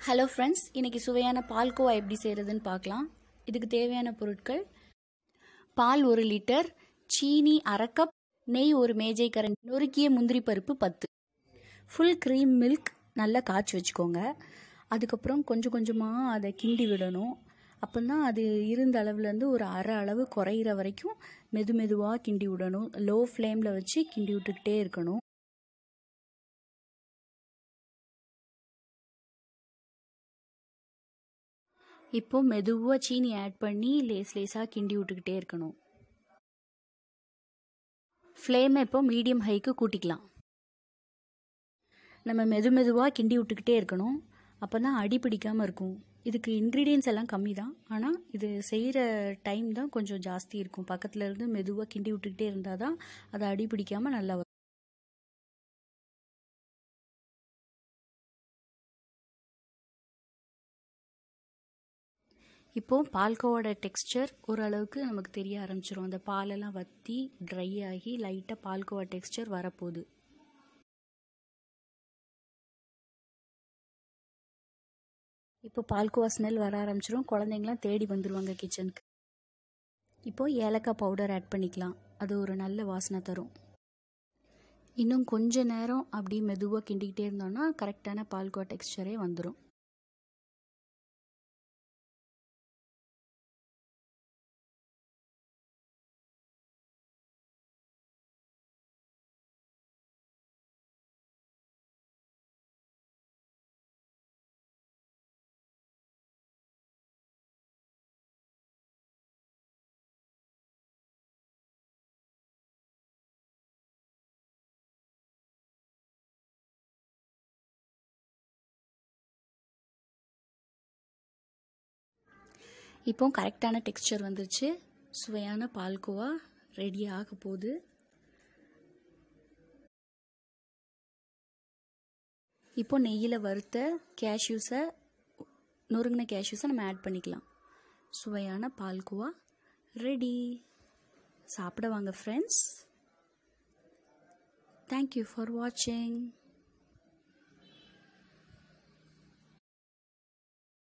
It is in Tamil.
ஹலோ ஃப்ரெண்ட்ஸ் இன்றைக்கி சுவையான பால்கோவா எப்படி செய்கிறதுன்னு பார்க்கலாம் இதுக்கு தேவையான பொருட்கள் பால் ஒரு லிட்டர் சீனி அரை கப் நெய் ஒரு மேஜை கரண்ட் நொறுக்கிய முந்திரி பருப்பு பத்து ஃபுல் க்ரீம் மில்க் நல்லா காய்ச்சி வச்சுக்கோங்க அதுக்கப்புறம் கொஞ்சம் கொஞ்சமாக அதை கிண்டி விடணும் அப்போ தான் அது இருந்த அளவுலேருந்து ஒரு அரை அளவு குறையிற வரைக்கும் மெது மெதுவாக கிண்டி விடணும் லோ ஃப்ளேமில் வச்சு கிண்டி விட்டுக்கிட்டே இருக்கணும் இப்போ மெதுவாக சீனி ஆட் பண்ணி லேஸ் லேஸாக கிண்டி விட்டுக்கிட்டே இருக்கணும் ஃப்ளேமை இப்போ மீடியம் ஹைக்கு கூட்டிக்கலாம் நம்ம மெது மெதுவாக கிண்டி விட்டுக்கிட்டே இருக்கணும் அப்போ தான் அடி பிடிக்காமல் இருக்கும் இதுக்கு இன்க்ரீடியன்ஸ் எல்லாம் கம்மி தான் ஆனால் இது செய்கிற டைம் தான் கொஞ்சம் ஜாஸ்தி இருக்கும் பக்கத்தில் இருந்து மெதுவாக கிண்டி விட்டுக்கிட்டே இருந்தால் தான் அது அடி பிடிக்காமல் நல்லா வரும் இப்போது பால்கோவோட டெக்ஸ்சர் ஓரளவுக்கு நமக்கு தெரிய ஆரம்பிச்சிரும் அந்த பாலெல்லாம் வற்றி ட்ரை ஆகி லைட்டாக பால்கோவா டெக்ஸ்சர் வரப்போகுது இப்போ பால்கோவா ஸ்மெல் வர ஆரம்பிச்சிரும் குழந்தைங்களாம் தேடி வந்துடுவாங்க கிச்சனுக்கு இப்போது ஏலக்காய் பவுடர் ஆட் பண்ணிக்கலாம் அது ஒரு நல்ல வாசனை தரும் இன்னும் கொஞ்ச நேரம் அப்படி மெதுவாக கிண்டிக்கிட்டே இருந்தோம்னா கரெக்டான பால்கோவா டெக்ஸ்சரே வந்துடும் இப்போ கரெக்டான டெக்ஸ்சர் வந்துருச்சு சுவையான பால்கோவா ரெடி ஆக போகுது இப்போ நெய்யில் வறுத்த கேஷ்யூஸை நொறுங்கின கேஷ்யூஸை நம்ம ஆட் பண்ணிக்கலாம் சுவையான பால்கோவா ரெடி சாப்பிட வாங்க ஃப்ரெண்ட்ஸ் தேங்க்யூ ஃபார் வாட்சிங்